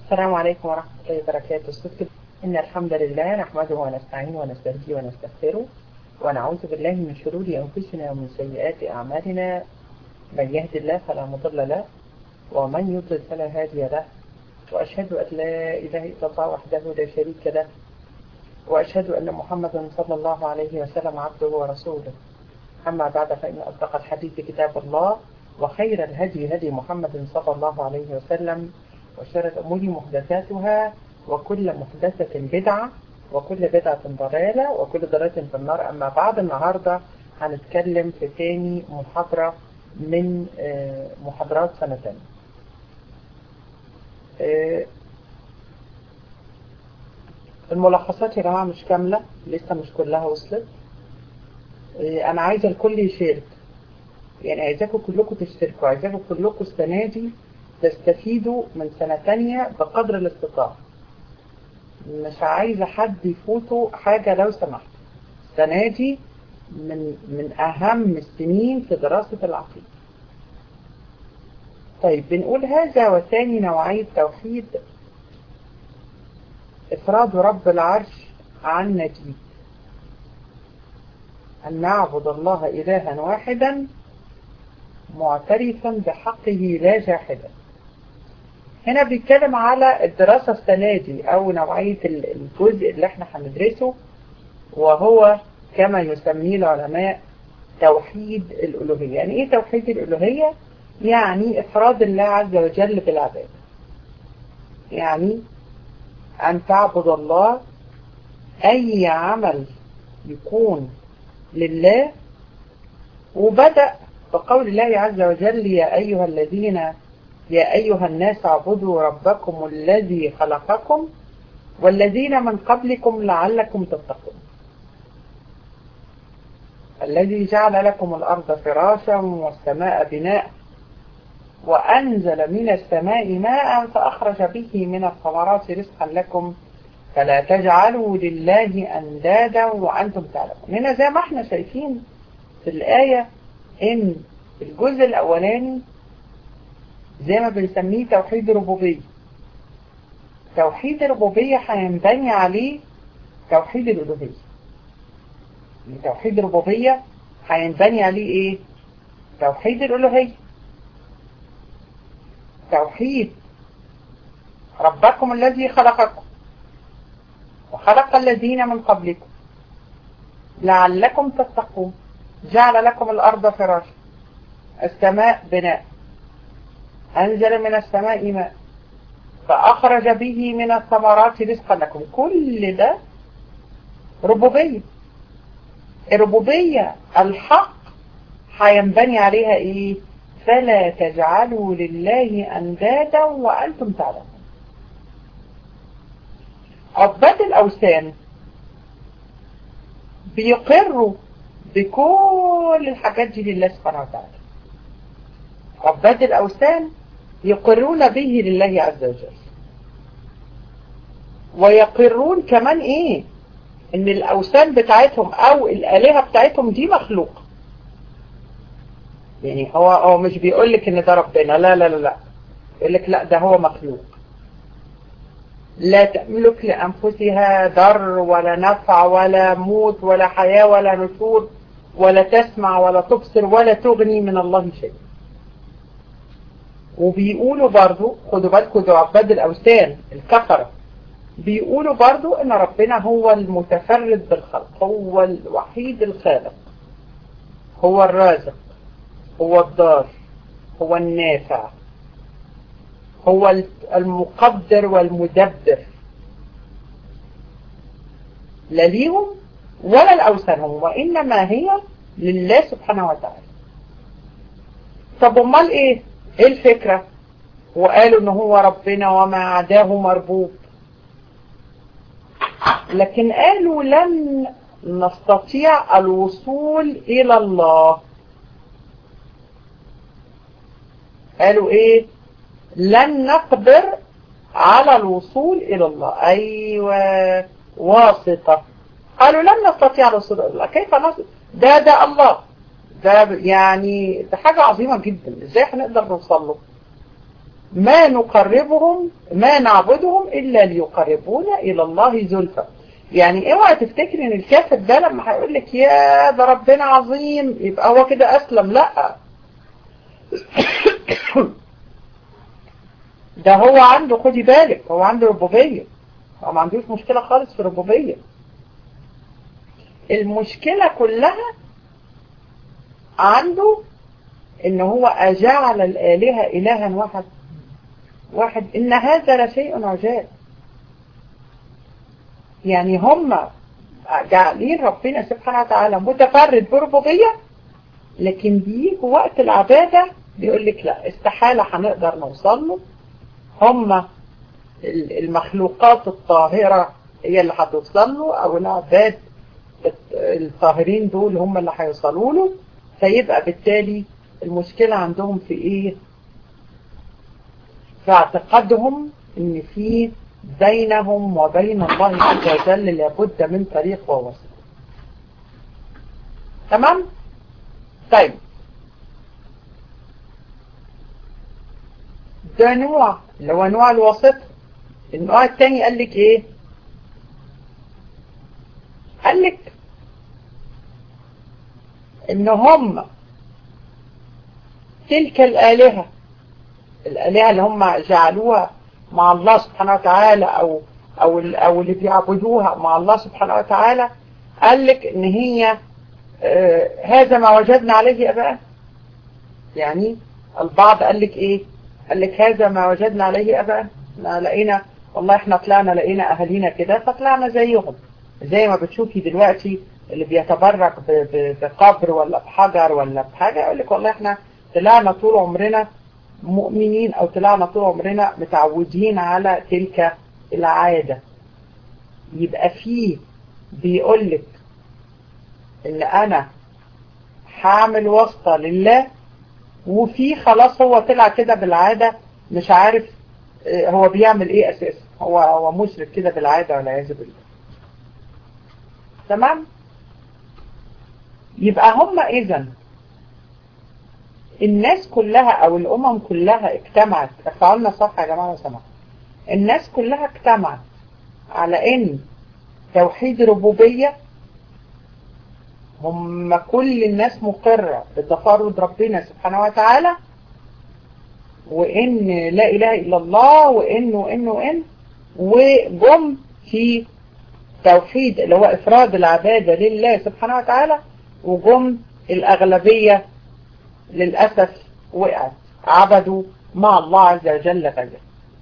السلام عليكم ورحمة الله وبركاته الصدق إن الحمد لله نحمده ونستعينه ونستهديه ونستغفره ونعوذ بالله من شرور أنفسنا ومن سيئات أعمالنا من يهد الله فلا مضل له ومن يضلل فلا هادي له وأشهد أن لا إله إلا الله وحده لا شريك له وأشهد أن محمدا صلى الله عليه وسلم عبده ورسوله أما بعد فإن أصدق الحديث كتاب الله وخير الهدي هدي محمد صلى الله عليه وسلم وشر الأمور محدثاتها وكل محدثة بدعة وكل بدعة ضلالة وكل ضلالة في النار أما بعد النهاردة هنتكلم في تاني محاضرة من محاضرات سنة تانية الملخصات يا جماعة مش كاملة لسه مش كلها وصلت أنا عايزة الكل يشارك يعني عايزاكم كلكم تشتركوا عايزاكم كلكم السنة دي تستفيدوا من سنة تانية بقدر الاستطاعة مش عايزة حد يفوته حاجة لو سمحت السنة دي من من أهم السنين في دراسة العقيدة طيب بنقول هذا وثاني نوعية توحيد إفراد رب العرش عن نجيب أن نعبد الله إلها واحدا معترفا بحقه لا جاحدا هنا بيتكلم على الدراسة السنة دي أو نوعية الجزء اللي احنا هندرسه وهو كما يسميه العلماء توحيد الألوهية يعني إيه توحيد الألوهية؟ يعني إفراد الله عز وجل بالعبادة يعني أن تعبد الله أي عمل يكون لله وبدأ بقول الله عز وجل يا أيها الذين يا أيها الناس اعبدوا ربكم الذي خلقكم والذين من قبلكم لعلكم تتقون الذي جعل لكم الأرض فراشا والسماء بناء وأنزل من السماء ماء فأخرج به من الثمرات رزقا لكم فلا تجعلوا لله أندادا وأنتم تعلمون هنا زي ما احنا شايفين في الآية إن الجزء الأولاني زي ما بنسميه توحيد الربوبية توحيد الربوبية هينبني عليه توحيد الألوهية توحيد الربوبية هينبني عليه إيه؟ توحيد الألوهية توحيد ربكم الذي خلقكم وخلق الذين من قبلكم لعلكم تتقون جعل لكم الأرض فراشا السماء بناء أنزل من السماء ماء فأخرج به من الثمرات رزقا لكم كل ده ربوبية الربوبية الحق هينبني عليها ايه فلا تجعلوا لله أندادا وأنتم تعلمون عباد الأوثان بيقروا بكل الحاجات دي لله سبحانه وتعالى عباد الأوثان يقرون به لله عز وجل ويقرون كمان ايه ان الأوثان بتاعتهم او الآلهة بتاعتهم دي مخلوقة يعني هو هو مش بيقول لك ان ده ربنا لا لا لا لا يقول لك لا ده هو مخلوق لا تملك لأنفسها ضر ولا نفع ولا موت ولا حياة ولا نشور ولا تسمع ولا تبصر ولا تغني من الله شيء وبيقولوا برضو خدوا بالكم ده عباد الأوثان الكفرة بيقولوا برضو ان ربنا هو المتفرد بالخلق هو الوحيد الخالق هو الرازق هو الضار هو النافع هو المقدر والمدبر لا ليهم ولا لأوثانهم وإنما هي لله سبحانه وتعالى طب امال ايه ايه الفكرة وقالوا ان هو ربنا وما عداه مربوب لكن قالوا لن نستطيع الوصول الى الله قالوا ايه لن نقدر على الوصول الى الله ايوه واسطة قالوا لن نستطيع الوصول الى الله كيف نصل ده ده الله ده يعني ده حاجة عظيمة جدا ازاي هنقدر نوصل له ما نقربهم ما نعبدهم إلا ليقربونا إلى الله زلفى يعني اوعى تفتكر ان الكافر ده لما هيقول لك يا ده ربنا عظيم يبقى هو كده اسلم لا ده هو عنده خدي بالك هو عنده ربوبية هو ما عندوش مشكلة خالص في الربوبية المشكلة كلها عنده ان هو اجعل الالهة الها واحد واحد ان هذا لشيء عجاب يعني هم جعلين ربنا سبحانه وتعالى متفرد بربوبية لكن بيجوا وقت العبادة بيقول لك لا استحالة هنقدر نوصل له هم المخلوقات الطاهرة هي اللي هتوصل له او العباد الطاهرين دول هم اللي هيوصلوا له فيبقى بالتالي المشكلة عندهم في ايه في اعتقادهم ان في بينهم وبين الله عز وجل لابد من طريق ووسط تمام طيب ده نوع اللي هو نوع الوسط النوع الثاني قال لك ايه قال لك ان هم تلك الآلهة الآلهة اللي هم جعلوها مع الله سبحانه وتعالى أو أو أو اللي بيعبدوها مع الله سبحانه وتعالى قال لك إن هي آه هذا ما وجدنا عليه أباء يعني البعض قال لك إيه قال لك هذا ما وجدنا عليه أباء لقينا والله احنا طلعنا لقينا أهالينا كده فطلعنا زيهم زي ما بتشوفي دلوقتي اللي بيتبرك بقبر ولا بحجر ولا بحاجة يقول لك والله احنا طلعنا طول عمرنا مؤمنين او طلعنا طول عمرنا متعودين على تلك العادة يبقى فيه بيقول لك ان انا هعمل واسطة لله وفي خلاص هو طلع كده بالعادة مش عارف هو بيعمل ايه اساسا هو هو مشرك كده بالعادة والعياذ بالله تمام يبقى هم اذا الناس كلها او الامم كلها اجتمعت ارفعوا لنا صفحه يا جماعه لو سمحتوا الناس كلها اجتمعت على ان توحيد ربوبيه هم كل الناس مقرة بتفرد ربنا سبحانه وتعالى وان لا اله الا الله وان وان وان وجم في توحيد اللي هو افراد العبادة لله سبحانه وتعالى وجم الاغلبية للأسف وقعت عبدوا مع الله عز وجل غيره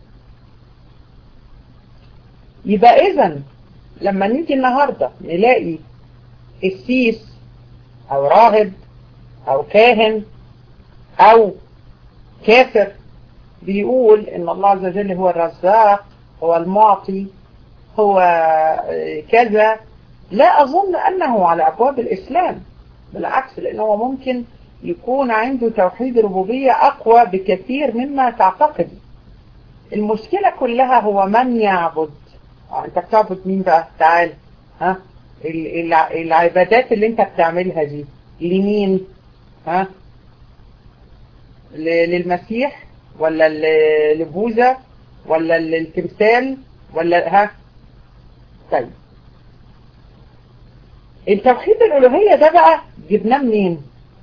يبقى إذا لما نيجي النهاردة نلاقي السيس أو راهب أو كاهن أو كافر بيقول إن الله عز وجل هو الرزاق هو المعطي هو كذا لا أظن أنه على أبواب الإسلام بالعكس لأنه ممكن يكون عنده توحيد ربوبية أقوى بكثير مما تعتقد المشكلة كلها هو من يعبد انت بتعبد مين بقى تعال ها العبادات اللي انت بتعملها دي لمين ها للمسيح ولا لبوذا ولا للتمثال ولا ها طيب التوحيد الألوهية ده بقى جبناه منين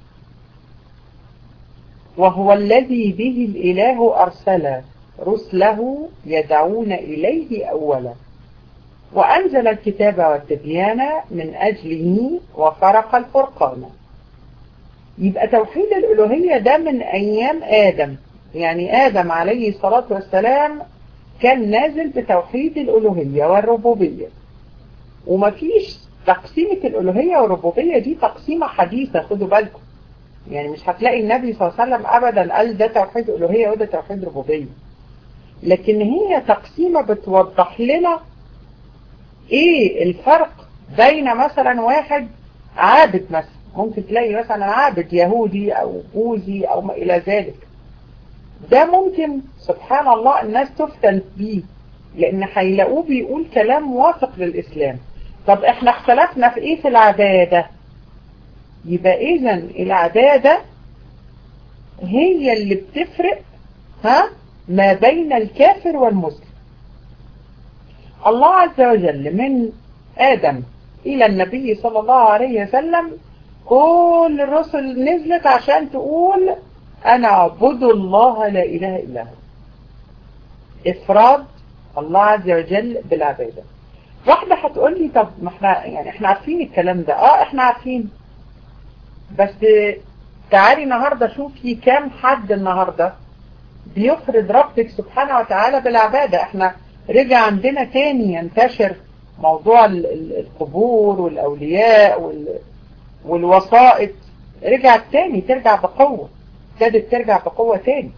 وهو الذي به الإله أرسل رسله يدعون إليه أولا وأنزل الكتاب والتبيان من أجله وفرق الفرقان يبقى توحيد الألوهية ده من أيام آدم يعني آدم عليه الصلاة والسلام كان نازل بتوحيد الألوهية والربوبية ومفيش تقسيمة الألوهية والربوبية دي تقسيمة حديثة خدوا بالكم يعني مش هتلاقي النبي صلى الله عليه وسلم أبدا قال ده توحيد ألوهية وده توحيد ربوبية لكن هي تقسيمة بتوضح لنا ايه الفرق بين مثلا واحد عابد مثلا ممكن تلاقي مثلا عابد يهودي او بوذي او ما الى ذلك ده ممكن سبحان الله الناس تفتن بيه لان هيلاقوه بيقول كلام موافق للاسلام طب احنا اختلفنا في ايه في العبادة يبقى اذا العبادة هي اللي بتفرق ها ما بين الكافر والمسلم الله عز وجل من آدم إلى النبي صلى الله عليه وسلم كل الرسل نزلت عشان تقول أنا أعبد الله لا إله إلا هو إفراد الله عز وجل بالعبادة واحدة هتقول لي طب ما احنا يعني احنا عارفين الكلام ده اه احنا عارفين بس تعالي النهاردة شوفي كام حد النهاردة بيفرض ربك سبحانه وتعالى بالعبادة احنا رجع عندنا تاني ينتشر موضوع القبور والأولياء والوسائط رجعت تاني ترجع بقوة ابتدت ترجع بقوة تاني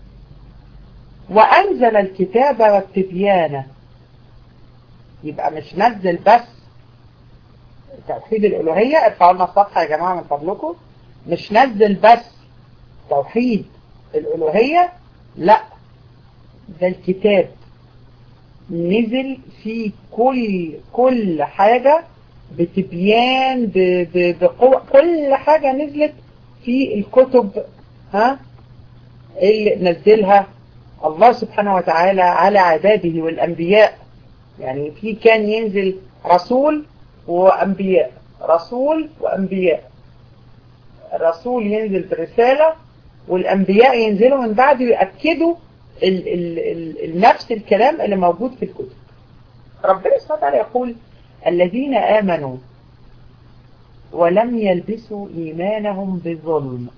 وأنزل الكتاب والتبيان يبقى مش نزل بس توحيد الألوهية ارفعوا لنا الصفحة يا جماعة من فضلكم مش نزل بس توحيد الألوهية لا ده الكتاب نزل في كل كل حاجة بتبيان بقوة كل حاجة نزلت في الكتب ها اللي نزلها الله سبحانه وتعالى على عباده والأنبياء يعني في كان ينزل رسول وأنبياء رسول وأنبياء الرسول ينزل برسالة والأنبياء ينزلوا من بعده يأكدوا ال ال ال نفس الكلام اللي موجود في الكتب ربنا سبحانه وتعالى يقول الذين آمنوا ولم يلبسوا إيمانهم بظلم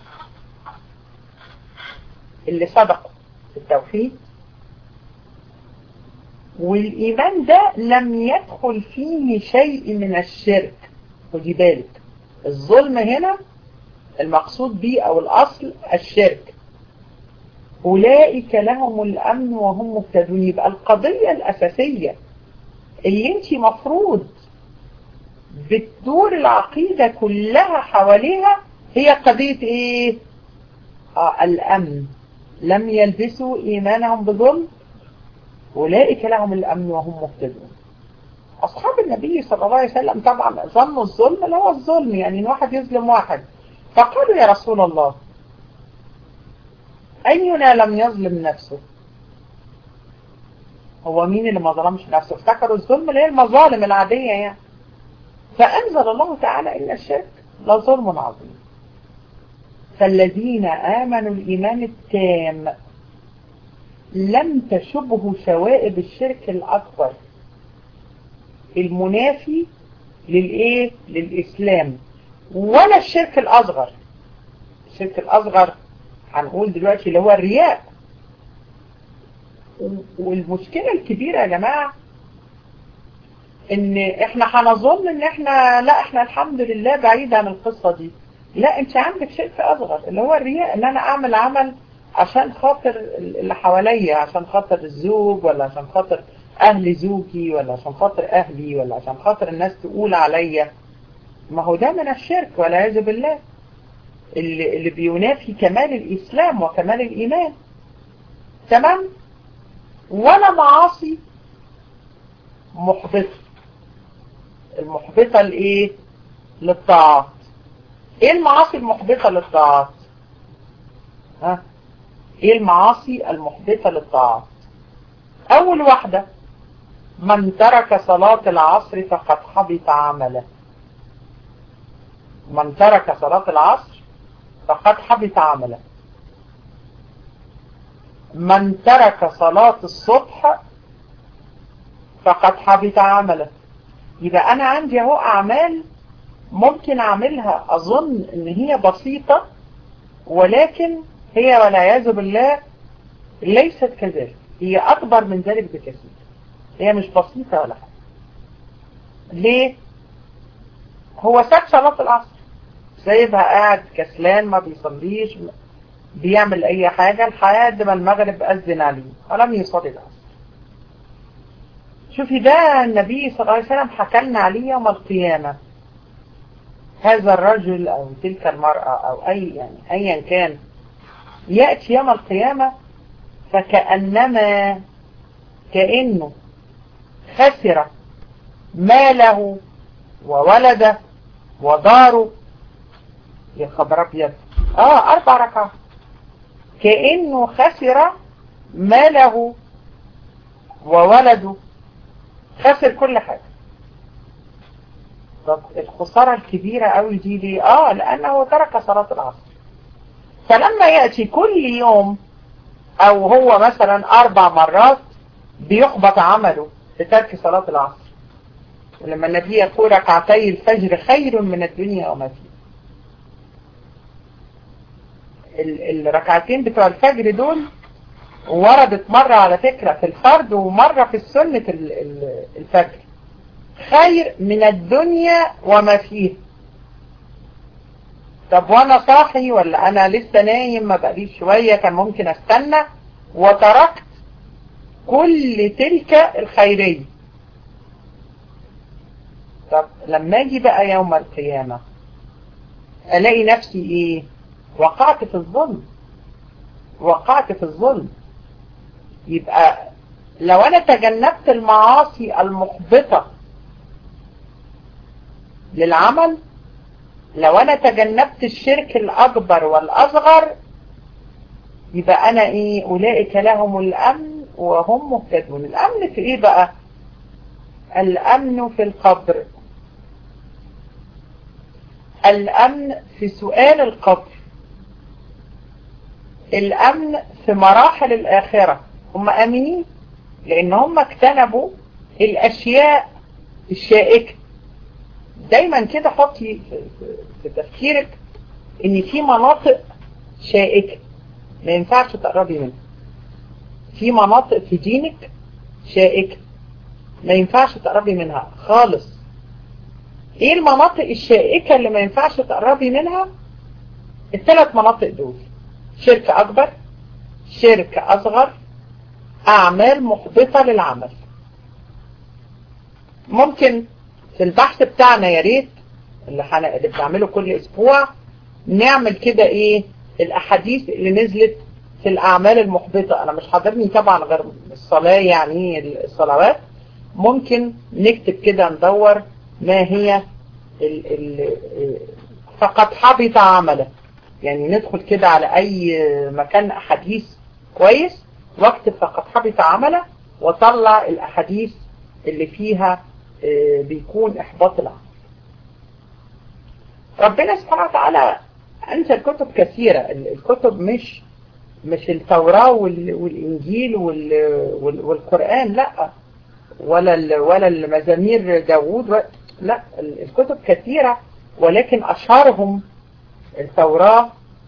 اللي صدقوا في التوحيد والإيمان ده لم يدخل فيه شيء من الشرك خدي بالك الظلم هنا المقصود به أو الأصل الشرك أولئك لهم الأمن وهم مهتدون يبقى القضية الأساسية اللي انت مفروض بتدور العقيدة كلها حواليها هي قضية ايه آه الأمن لم يلبسوا إيمانهم بظلم أولئك لهم الأمن وهم مهتدون أصحاب النبي صلى الله عليه وسلم طبعا ظنوا الظلم اللي هو الظلم يعني إن واحد يظلم واحد فقالوا يا رسول الله أينا لم يظلم نفسه هو مين اللي ما ظلمش نفسه افتكروا الظلم اللي هي المظالم العادية يعني فأنزل الله تعالى إن الشرك لظلم عظيم فالذين آمنوا الإيمان التام لم تشبه شوائب الشرك الأكبر المنافي للإيه؟ للإسلام ولا الشرك الأصغر الشرك الأصغر هنقول دلوقتي اللي هو الرياء والمشكلة الكبيرة يا جماعة ان احنا هنظن ان احنا لا احنا الحمد لله بعيد عن القصة دي لا انت عندك شرك اصغر اللي هو الرياء ان انا اعمل عمل عشان خاطر اللي حواليا عشان خاطر الزوج ولا عشان خاطر اهل زوجي ولا عشان خاطر اهلي ولا عشان خاطر الناس تقول عليا ما هو ده من الشرك والعياذ بالله اللي, اللي بينافي كمال الاسلام وكمال الايمان تمام ولا معاصي محبطة المحبطة لايه للطاعات ايه المعاصي المحبطة للطاعات ها ايه المعاصي المحبطة للطاعات اول واحدة من ترك صلاة العصر فقد حبط عمله من ترك صلاة العصر فقد حبط عمله من ترك صلاة الصبح فقد حبط عمله يبقى انا عندي اهو اعمال ممكن اعملها اظن ان هي بسيطة ولكن هي والعياذ بالله ليست كذلك هي اكبر من ذلك بكثير هي مش بسيطة ولا حاجة ليه هو ساب صلاة العصر سايبها قاعد كسلان ما بيصليش بيعمل اي حاجة لحد ما المغرب اذن عليه ولم يصلي العصر شوفي ده النبي صلى الله عليه وسلم حكى لنا عليه يوم القيامة هذا الرجل او تلك المرأة او اي يعني ايا كان يأتي يوم القيامة فكأنما كأنه خسر ماله وولده وداره يا خبر ابيض اه اربع ركعات كأنه خسر ماله وولده خسر كل حاجة طب الخسارة الكبيرة قوي دي ليه اه لانه ترك صلاة العصر فلما يأتي كل يوم او هو مثلا اربع مرات بيحبط عمله بترك صلاة العصر ولما النبي يقول ركعتي الفجر خير من الدنيا وما فيها الركعتين بتوع الفجر دول وردت مرة على فكرة في الفرد ومرة في السنة الفجر خير من الدنيا وما فيها طب وانا صاحي ولا انا لسه نايم ما بقاليش شوية كان ممكن استنى وتركت كل تلك الخيرية طب لما اجي بقى يوم القيامة الاقي نفسي ايه وقعت في الظلم وقعت في الظلم يبقى لو انا تجنبت المعاصي المحبطة للعمل لو انا تجنبت الشرك الاكبر والاصغر يبقى انا ايه اولئك لهم الامن وهم مهتدون الامن في ايه بقى الامن في القبر الامن في سؤال القبر الامن في مراحل الاخرة هم امنين لان هم اجتنبوا الاشياء الشائكة دايما كده حطي في تفكيرك ان في مناطق شائكة ما ينفعش تقربي منها في مناطق في دينك شائكة ما ينفعش تقربي منها خالص ايه المناطق الشائكة اللي ما ينفعش تقربي منها الثلاث مناطق دول شرك اكبر شرك اصغر اعمال محبطة للعمل ممكن في البحث بتاعنا يا ريت اللي, حن... اللي بنعمله كل اسبوع نعمل كده ايه الاحاديث اللي نزلت في الاعمال المحبطة انا مش حاضرني طبعا غير الصلاة يعني الصلوات ممكن نكتب كده ندور ما هي ال... ال... فقد حبط عمله يعني ندخل كده على اي مكان احاديث كويس واكتب فقد حبط عمله وطلع الاحاديث اللي فيها بيكون احباط العمل ربنا سبحانه وتعالى انزل كتب كثيرة الكتب مش مش التوراة والانجيل والقرآن لا ولا ولا المزامير داوود لا الكتب كثيرة ولكن اشهرهم التوراة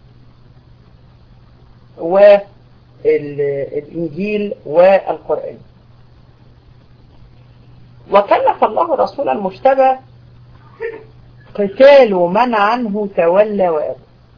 والانجيل والقرآن وكلف الله رسول المجتبى قتال من عنه تولى وأبى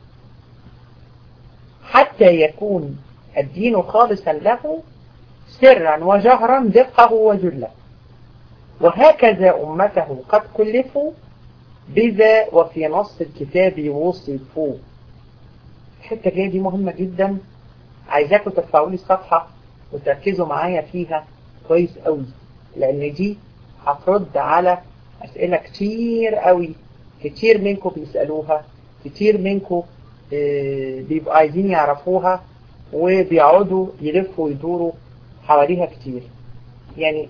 حتى يكون الدين خالصا له سرا وجهرا دقه وجله وهكذا أمته قد كلفوا بذا وفي نص الكتاب وصفوا الحتة جاية دي مهمة جدا عايزاكم ترفعوا لي الصفحة وتركزوا معايا فيها كويس قوي لأن دي هترد على أسئلة كتير قوي كتير منكم بيسألوها كتير منكم بيبقوا عايزين يعرفوها وبيقعدوا يلفوا ويدوروا حواليها كتير يعني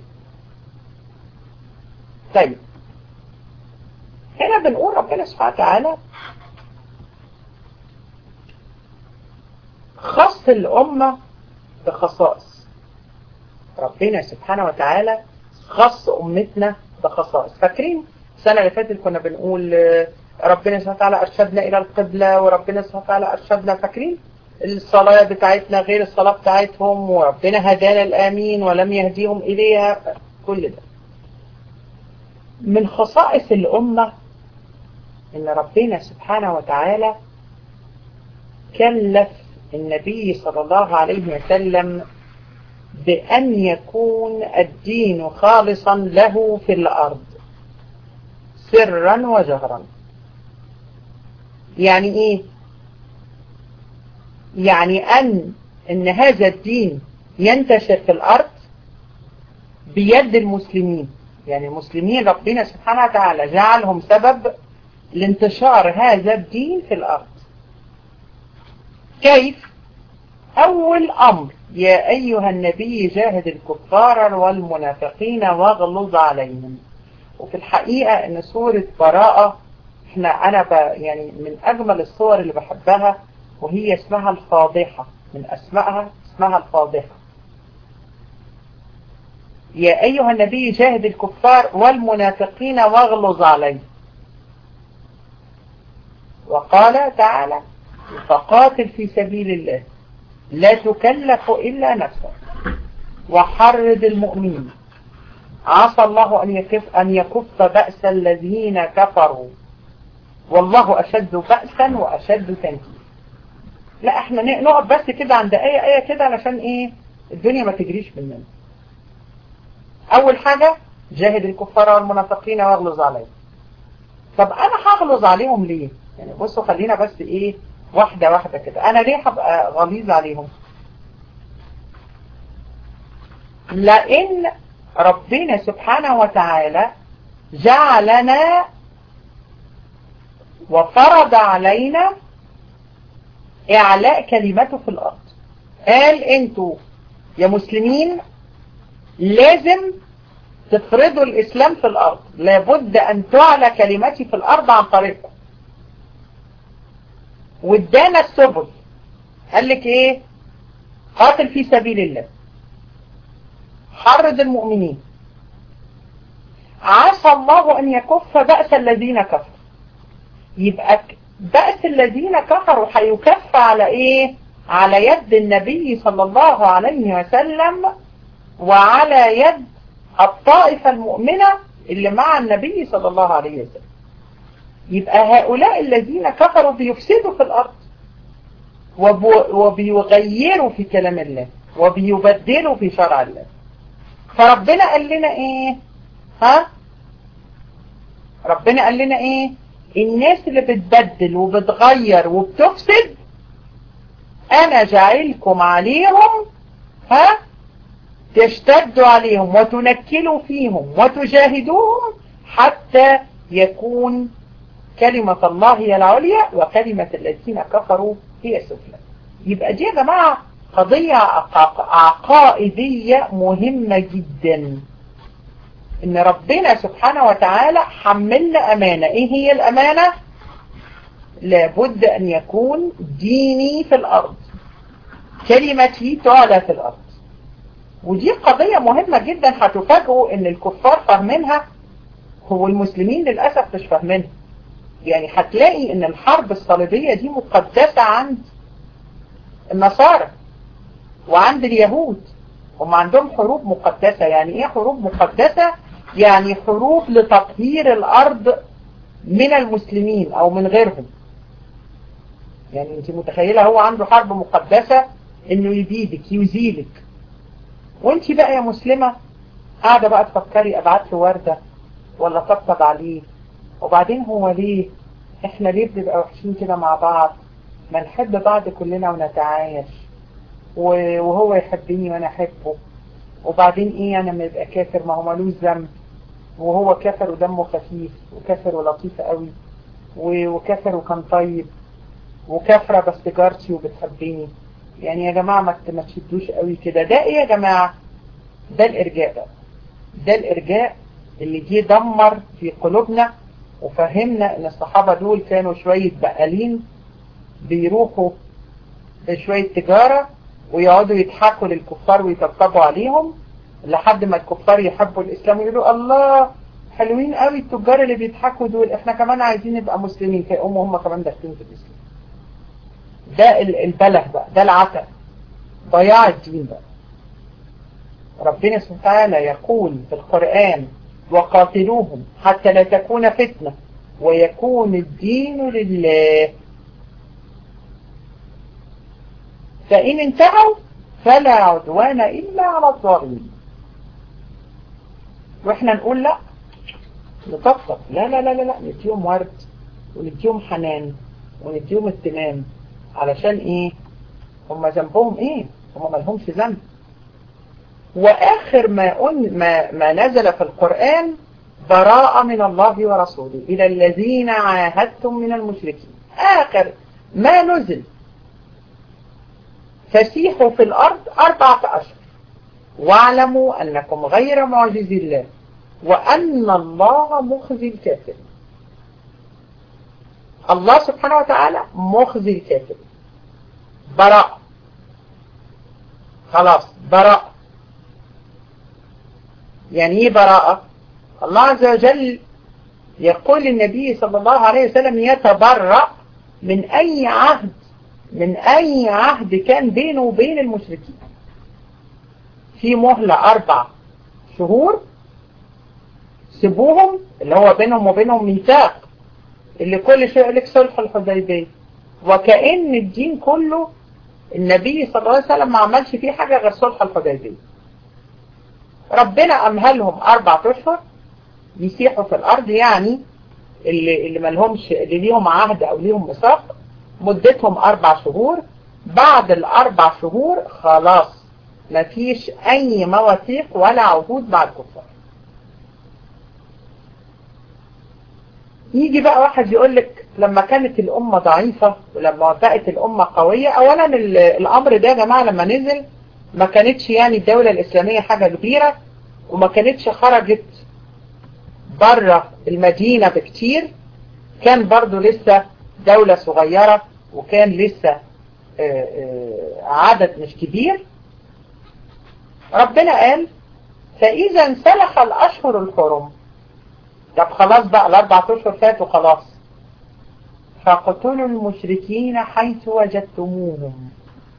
طيب هنا بنقول ربنا سبحانه وتعالى خص الأمة بخصائص ربنا سبحانه وتعالى خص أمتنا بخصائص فاكرين السنة اللي فاتت كنا بنقول ربنا سبحانه وتعالى أرشدنا إلى القبلة وربنا سبحانه وتعالى أرشدنا فاكرين الصلاة بتاعتنا غير الصلاة بتاعتهم وربنا هدانا الآمين ولم يهديهم إليها كل ده من خصائص الأمة إن ربنا سبحانه وتعالى كلف النبي صلى الله عليه وسلم بأن يكون الدين خالصا له في الأرض سرا وجهرا يعني إيه يعني أن أن هذا الدين ينتشر في الأرض بيد المسلمين يعني المسلمين ربنا سبحانه وتعالى جعلهم سبب لانتشار هذا الدين في الأرض كيف أول أمر يا أيها النبي جاهد الكفار والمنافقين واغلظ عليهم وفي الحقيقة ان سورة براءة احنا انا ب يعني من اجمل الصور اللي بحبها وهي اسمها الفاضحة من اسمائها اسمها الفاضحة يا ايها النبي جاهد الكفار والمنافقين واغلظ عليهم وقال تعالى فقاتل في سبيل الله لا تكلف إلا نفسك وحرد المؤمنين عسى الله أن يكف, أن يكف بأس الذين كفروا والله أشد بأسا وأشد تنكيل لا احنا نقعد بس كده عند آية آية كده علشان ايه الدنيا ما تجريش مننا أول حاجة جاهد الكفار والمنافقين واغلظ عليهم طب أنا هغلظ عليهم ليه يعني بصوا خلينا بس ايه واحدة واحدة كده انا ليه هبقى غليظ عليهم لان ربنا سبحانه وتعالى جعلنا وفرض علينا اعلاء كلمته في الارض قال انتوا يا مسلمين لازم تفرضوا الاسلام في الارض لابد ان تعلى كلمتي في الارض عن طريقكم وادانا السبل قال لك ايه قاتل في سبيل الله حرض المؤمنين عسى الله ان يكف بأس الذين كفروا يبقى بأس الذين كفروا هيكف على ايه على يد النبي صلى الله عليه وسلم وعلى يد الطائفة المؤمنة اللي مع النبي صلى الله عليه وسلم يبقى هؤلاء الذين كفروا بيفسدوا في الأرض وبيغيروا في كلام الله وبيبدلوا في شرع الله فربنا قال لنا ايه ها ربنا قال لنا ايه الناس اللي بتبدل وبتغير وبتفسد انا جعلكم عليهم ها تشتدوا عليهم وتنكلوا فيهم وتجاهدوهم حتى يكون كلمة الله هي العليا وكلمة الذين كفروا هي السفلى يبقى دي يا جماعة قضية عقائدية مهمة جدا ان ربنا سبحانه وتعالى حملنا امانة ايه هي الامانة لابد ان يكون ديني في الارض كلمتي تعلى في الارض ودي قضية مهمة جدا هتفاجئوا ان الكفار فاهمينها هو المسلمين للأسف مش فاهمينها يعني هتلاقي ان الحرب الصليبية دي مقدسة عند النصارى وعند اليهود هم عندهم حروب مقدسة يعني ايه حروب مقدسة يعني حروب لتطهير الارض من المسلمين او من غيرهم يعني انت متخيلة هو عنده حرب مقدسة انه يبيدك يزيلك وانت بقى يا مسلمة قاعدة بقى تفكري ابعت له وردة ولا طبطب عليه وبعدين هو ليه احنا ليه بنبقى وحشين كده مع بعض ما نحب بعض كلنا ونتعايش وهو يحبني وانا احبه وبعدين ايه انا لما يبقى كافر ما هو ملوش ذنب وهو كافر ودمه خفيف وكافر ولطيف قوي وكافر وكان طيب وكافرة بس جارتي وبتحبني يعني يا جماعة ما تشدوش قوي كده ده ايه يا جماعة ده الارجاء بقى ده الارجاء اللي جه دمر في قلوبنا وفهمنا ان الصحابة دول كانوا شوية بقالين بيروحوا شوية تجارة ويقعدوا يضحكوا للكفار ويطبطبوا عليهم لحد ما الكفار يحبوا الاسلام ويقولوا الله حلوين قوي التجار اللي بيضحكوا دول احنا كمان عايزين نبقى مسلمين فيقوموا هم كمان داخلين في الاسلام ده البله بقى ده العتق ضياع الدين بقى ربنا سبحانه وتعالى يقول في القرآن وقاتلوهم حتى لا تكون فتنة ويكون الدين لله فإن انتهوا فلا عدوان إلا على الظالمين واحنا نقول لا نطبطب لا لا لا لا لا نديهم ورد ونديهم حنان ونديهم اهتمام علشان ايه هم ذنبهم ايه هم مالهمش ذنب واخر ما, أن ما, ما نزل في القرآن براءة من الله ورسوله الى الذين عاهدتم من المشركين اخر ما نزل فسيحوا في الأرض أربعة أشهر واعلموا أنكم غير معجز الله وأن الله مخزي الكافر الله سبحانه وتعالى مخزي الكافر براء خلاص براء يعني ايه براءة الله عز وجل يقول للنبي صلى الله عليه وسلم يتبرأ من أي عهد من أي عهد كان بينه وبين المشركين في مهلة أربع شهور سيبوهم اللي هو بينهم وبينهم ميثاق اللي كل شيء لك صلح الحديبية وكأن الدين كله النبي صلى الله عليه وسلم ما عملش فيه حاجة غير صلح الحديبية ربنا أمهلهم أربع أشهر يسيحوا في الأرض يعني اللي, اللي مالهمش اللي ليهم عهد أو ليهم ميثاق مدتهم أربع شهور بعد الأربع شهور خلاص مفيش أي مواثيق ولا عهود مع الكفار يجي بقى واحد يقول لك لما كانت الأمة ضعيفة ولما بقت الأمة قوية أولا الأمر ده يا جماعة لما نزل ما كانتش يعني الدولة الإسلامية حاجة كبيرة وما كانتش خرجت بره المدينة بكتير كان برضو لسه دولة صغيرة وكان لسه عدد مش كبير ربنا قال فإذا انسلخ الأشهر الحرم طب خلاص بقى الأربع أشهر فاتوا خلاص فاقتلوا المشركين حيث وجدتموهم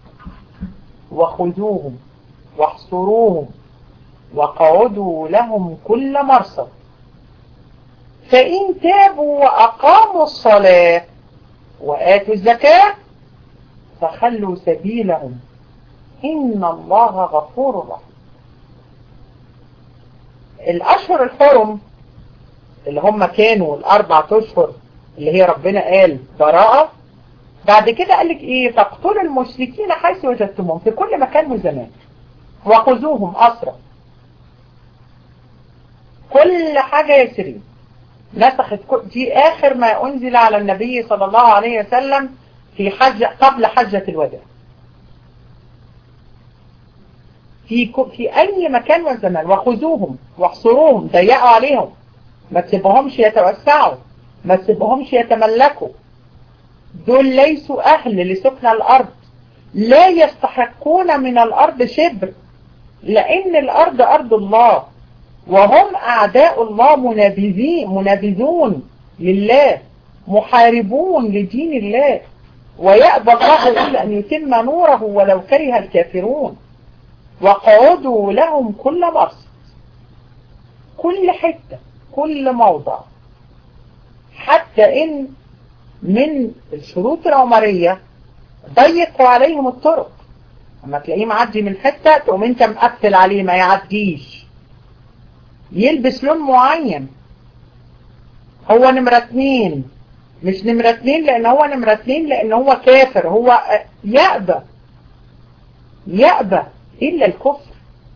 وخذوهم واحصروهم وقعدوا لهم كل مرصد فإن تابوا وأقاموا الصلاة وآتوا الزكاة فخلوا سبيلهم إن الله غفور رحيم الأشهر الحرم اللي هم كانوا الأربع أشهر اللي هي ربنا قال براءة بعد كده قال لك إيه فاقتلوا المشركين حيث وجدتموهم في كل مكان وزمان وخذوهم أسرى كل حاجة يسرين نسخت دي آخر ما أنزل على النبي صلى الله عليه وسلم في حج قبل حجة الوداع في في أي مكان وزمان وخذوهم واحصروهم ضيقوا عليهم ما تسيبهمش يتوسعوا ما تسيبهمش يتملكوا دول ليسوا أهل لسكن الأرض لا يستحقون من الأرض شبر لأن الأرض أرض الله وهم أعداء الله منابذين منابذون لله محاربون لدين الله ويأبى الله إلا أن يتم نوره ولو كره الكافرون وقعدوا لهم كل مرصد كل حتة كل موضع حتى إن من الشروط العمرية ضيقوا عليهم الطرق اما تلاقيه معدي من حتة تقوم انت مقفل عليه ما يعديش يلبس لون معين هو نمرة اتنين مش نمرة اتنين لان هو نمرة اتنين لان هو كافر هو يأبى يأبى الا الكفر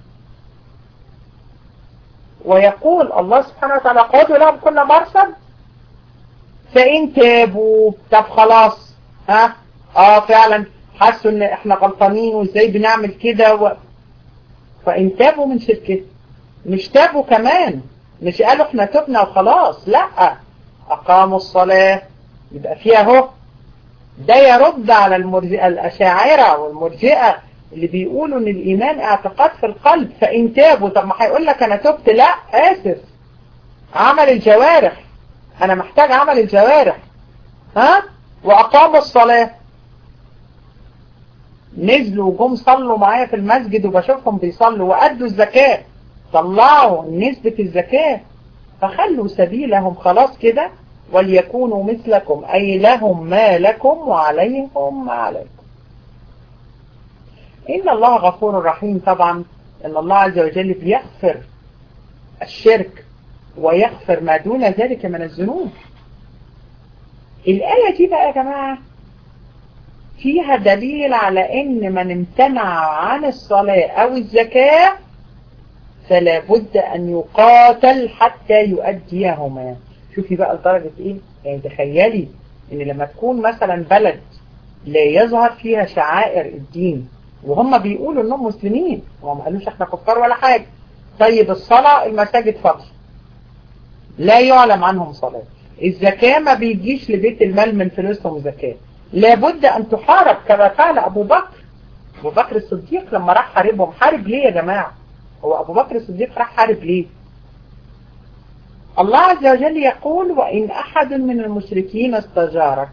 ويقول الله سبحانه وتعالى قادوا لهم كل مرصد فإن تابوا طب خلاص ها اه فعلا حسوا ان احنا غلطانين وازاي بنعمل كده و... فإن تابوا من شركته مش تابوا كمان مش قالوا احنا تبنا وخلاص لا أقاموا الصلاة يبقى فيها اهو ده يرد على المرجئة الأشاعرة والمرجئة اللي بيقولوا ان الإيمان اعتقاد في القلب فإن تابوا طب ما هيقول لك أنا تبت لا آسف عمل الجوارح أنا محتاج عمل الجوارح ها وأقاموا الصلاة نزلوا وجم صلوا معايا في المسجد وبشوفهم بيصلوا وأدوا الزكاة طلعوا نسبة الزكاة فخلوا سبيلهم خلاص كده وليكونوا مثلكم أي لهم ما لكم وعليهم ما عليكم إن الله غفور رحيم طبعا إن الله عز وجل بيغفر الشرك ويغفر ما دون ذلك من الذنوب الآية دي بقى يا جماعة فيها دليل على ان من امتنع عن الصلاة او الزكاة فلا بد ان يقاتل حتى يؤديهما شوفي بقى لدرجة ايه يعني تخيلي ان لما تكون مثلا بلد لا يظهر فيها شعائر الدين وهم بيقولوا انهم مسلمين وهم ما قالوش احنا كفار ولا حاجة طيب الصلاة المساجد فاضية لا يعلم عنهم صلاة الزكاة ما بيجيش لبيت المال من فلوسهم زكاة لابد ان تحارب كما فعل ابو بكر ابو بكر الصديق لما راح حاربهم حارب ليه يا جماعة هو ابو بكر الصديق راح حارب ليه الله عز وجل يقول وإن أحد من المشركين استجارك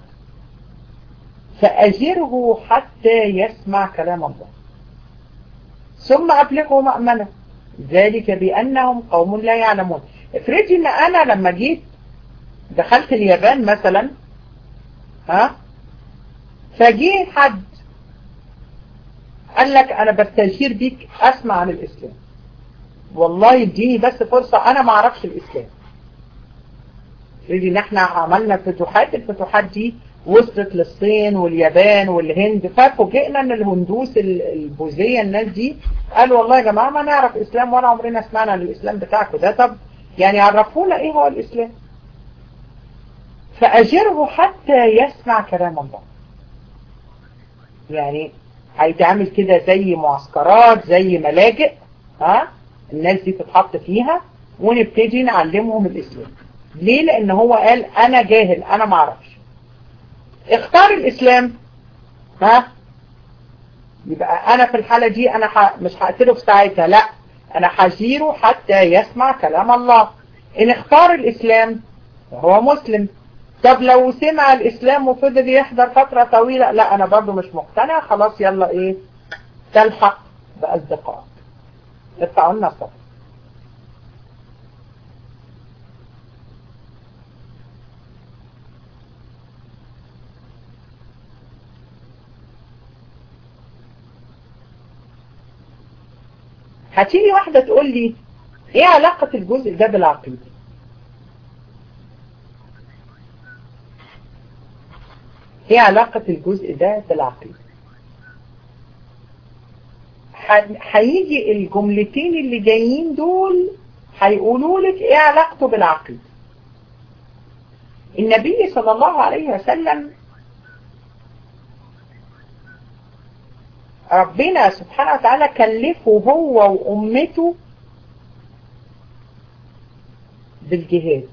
فأجره حتى يسمع كلام الله ثم أبلغه مأمنة ذلك بأنهم قوم لا يعلمون افرضي ان انا لما جيت دخلت اليابان مثلا ها فجي حد قال لك انا بستجير بيك اسمع عن الاسلام والله يديني بس فرصة انا ما اعرفش الاسلام افرضي ان احنا عملنا فتوحات الفتوحات دي وصلت للصين واليابان والهند ففوجئنا ان الهندوس البوذية الناس دي قالوا والله يا جماعة ما نعرف اسلام ولا عمرنا سمعنا عن الاسلام بتاعكم ده طب يعني عرفونا ايه هو الاسلام فاجره حتى يسمع كلام الله يعني هيتعمل كده زي معسكرات زي ملاجئ ها الناس دي تتحط فيها ونبتدي نعلمهم الاسلام ليه لان هو قال انا جاهل انا ما اعرفش اختار الاسلام ها يبقى انا في الحالة دي انا ح... مش هقتله في ساعتها لا انا هجيره حتى يسمع كلام الله ان اختار الاسلام هو مسلم طب لو سمع الاسلام وفضل يحضر فترة طويلة لا انا برضو مش مقتنع خلاص يلا ايه تلحق باصدقائك ادفعوا لنا الصف هتيجي واحدة تقول لي ايه علاقة الجزء ده بالعقيدة ايه علاقة الجزء ده بالعقيدة هيجي الجملتين اللي جايين دول هيقولوا لك ايه علاقته بالعقيدة النبي صلى الله عليه وسلم ربنا سبحانه وتعالى كلفه هو وأمته بالجهاد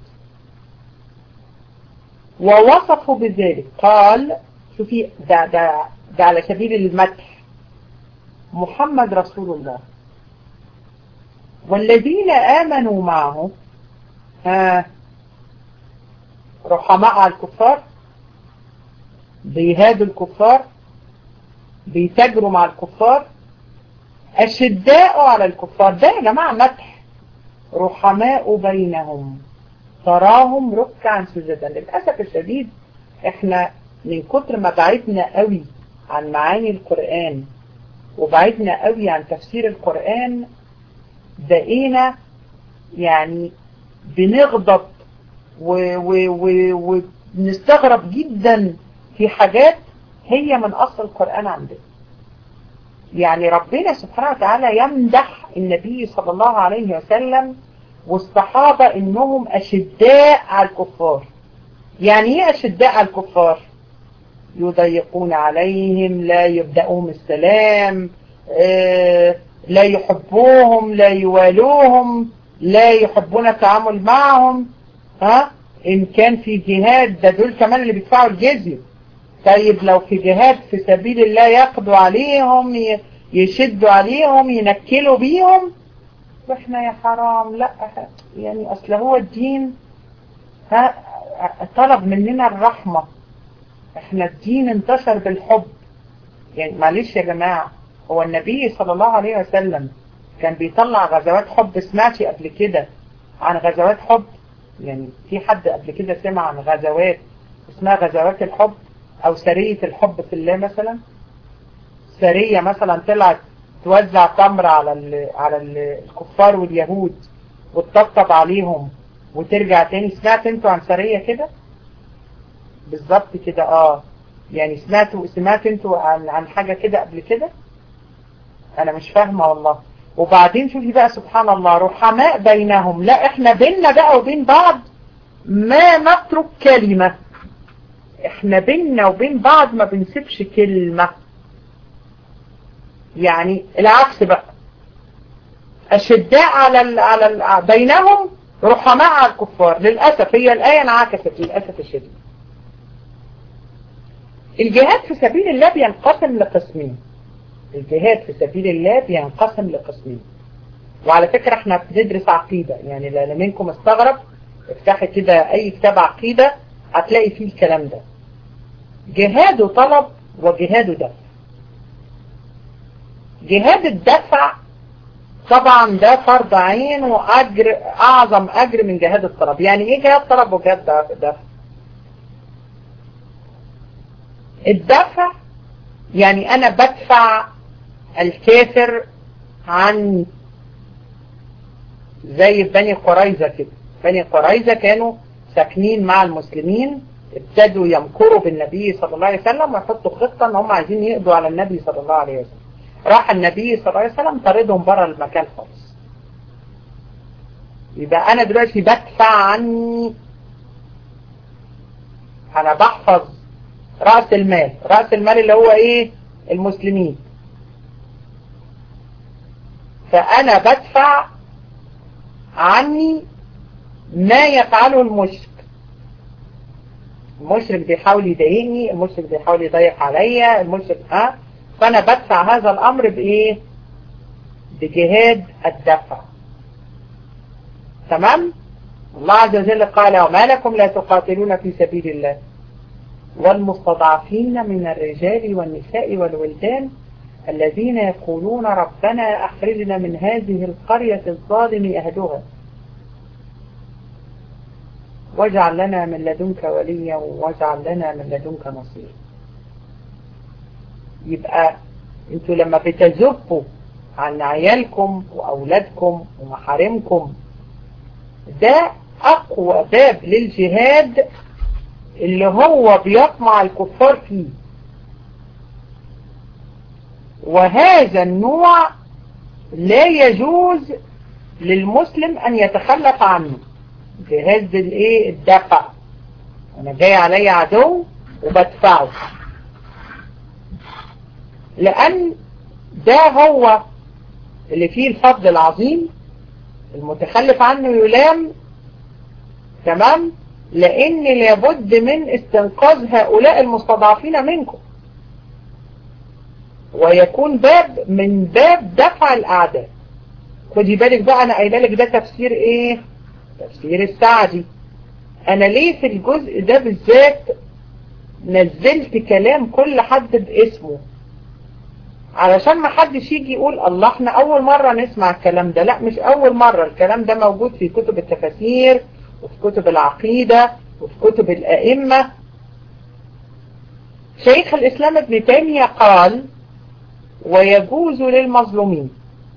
ووصفه بذلك قال شوفي ده, ده, ده على سبيل المدح محمد رسول الله والذين آمنوا معه ها رحماء على الكفار بيهادوا الكفار بيتاجروا مع الكفار أشداء على الكفار ده يا جماعة مدح رحماء بينهم تراهم ركعا سجدا للأسف الشديد احنا من كتر ما بعدنا قوي عن معاني القرآن وبعدنا قوي عن تفسير القرآن بقينا يعني بنغضب ونستغرب جدا في حاجات هي من أصل القرآن عندنا يعني ربنا سبحانه وتعالى يمدح النبي صلى الله عليه وسلم والصحابة انهم اشداء على الكفار يعني ايه اشداء على الكفار يضيقون عليهم لا يبدأهم السلام آه لا يحبوهم لا يوالوهم لا يحبون التعامل معهم ها ان كان في جهاد ده دول كمان اللي بيدفعوا الجزية طيب لو في جهاد في سبيل الله يقضوا عليهم يشدوا عليهم ينكلوا بيهم واحنا يا حرام لا يعني اصل هو الدين ها طلب مننا الرحمة احنا الدين انتشر بالحب يعني معلش يا جماعة هو النبي صلى الله عليه وسلم كان بيطلع غزوات حب سمعتي قبل كده عن غزوات حب يعني في حد قبل كده سمع عن غزوات اسمها غزوات الحب او سرية الحب في الله مثلا سرية مثلا طلعت توزع تمر على ال على ال الكفار واليهود وتطبطب عليهم وترجع تاني سمعت انتوا عن سرية كده بالظبط كده اه يعني سمعتوا سمعت انتوا عن عن حاجة كده قبل كده انا مش فاهمة والله وبعدين شوفي بقى سبحان الله رحماء بينهم لا احنا بيننا بقى وبين بعض ما نترك كلمة احنا بيننا وبين بعض ما بنسيبش كلمة يعني العكس بقى الشداء على ال على ال بينهم رحماء على الكفار للأسف هي الآية انعكست للأسف الشديد الجهاد في سبيل الله بينقسم لقسمين الجهاد في سبيل الله بينقسم لقسمين وعلى فكرة احنا بندرس عقيدة يعني لأن منكم استغرب افتحي كده اي كتاب عقيدة هتلاقي فيه الكلام ده جهاد طلب وجهاد دفع جهاد الدفع طبعا ده فرض عين واجر اعظم اجر من جهاد الطلب يعني ايه جهاد طلب وجهاد دفع الدفع يعني انا بدفع الكافر عن زي بني قريظة كده بني قريظة كانوا ساكنين مع المسلمين ابتدوا يمكروا بالنبي صلى الله عليه وسلم ويحطوا خطة ان هم عايزين يقضوا على النبي صلى الله عليه وسلم راح النبي صلى الله عليه وسلم طردهم بره المكان خالص يبقى انا دلوقتي بدفع عني انا بحفظ رأس المال رأس المال اللي هو ايه المسلمين فانا بدفع عني ما يفعله المشرك المشرك بيحاول يضايقني المشرك بيحاول يضيق عليا المشرك ها فانا بدفع هذا الامر بايه بجهاد الدفع تمام الله عز وجل قال وما لكم لا تقاتلون في سبيل الله والمستضعفين من الرجال والنساء والولدان الذين يقولون ربنا أخرجنا من هذه القرية الظالم أهلها واجعل لنا من لدنك وليا واجعل لنا من لدنك نصير يبقى انتوا لما بتزفوا عن عيالكم وأولادكم ومحارمكم ده أقوى باب للجهاد اللي هو بيطمع الكفار فيه وهذا النوع لا يجوز للمسلم أن يتخلف عنه جهاز الايه الدفع انا جاي علي عدو وبدفعه لان ده هو اللي فيه الفضل العظيم المتخلف عنه يلام تمام لان لابد من استنقاذ هؤلاء المستضعفين منكم ويكون باب من باب دفع الاعداء خدي بالك بقى انا قايله لك ده تفسير ايه تفسير السعدي انا ليه في الجزء ده بالذات نزلت كلام كل حد باسمه علشان ما حدش يجي يقول الله احنا اول مرة نسمع الكلام ده لا مش اول مرة الكلام ده موجود في كتب التفاسير وفي كتب العقيدة وفي كتب الائمة شيخ الاسلام ابن تيمية قال ويجوز للمظلومين